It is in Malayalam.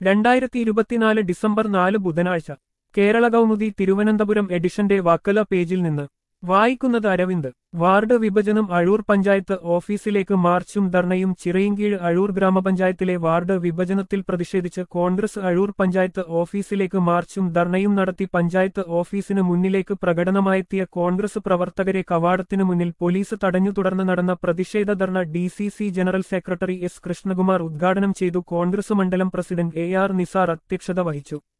രണ്ടായിരത്തി ഇരുപത്തിനാല് ഡിസംബർ നാല് ബുധനാഴ്ച കേരള കൗമുദി തിരുവനന്തപുരം എഡിഷന്റെ വാക്കല പേജിൽ നിന്ന് വായിക്കുന്നത് അരവിന്ദ് വാർഡ് വിഭജനം അഴൂർ പഞ്ചായത്ത് ഓഫീസിലേക്ക് മാർച്ചും ധർണയും ചിറയിൻകീഴ് അഴൂർ ഗ്രാമപഞ്ചായത്തിലെ വാർഡ് വിഭജനത്തിൽ പ്രതിഷേധിച്ച് കോൺഗ്രസ് അഴൂർ പഞ്ചായത്ത് ഓഫീസിലേക്ക് മാർച്ചും ധർണയും നടത്തി പഞ്ചായത്ത് ഓഫീസിന് മുന്നിലേക്ക് പ്രകടനമായെത്തിയ കോൺഗ്രസ് പ്രവർത്തകരെ കവാടത്തിനു മുന്നിൽ പോലീസ് തടഞ്ഞു തുടർന്ന് നടന്ന പ്രതിഷേധ dharna D C C general secretary S Krishnakumar ഉദ്ഘാടനം ചെയ്തു കോൺഗ്രസ് മണ്ഡലം പ്രസിഡന്റ് എ ആർ നിസാർ അധ്യക്ഷത വഹിച്ചു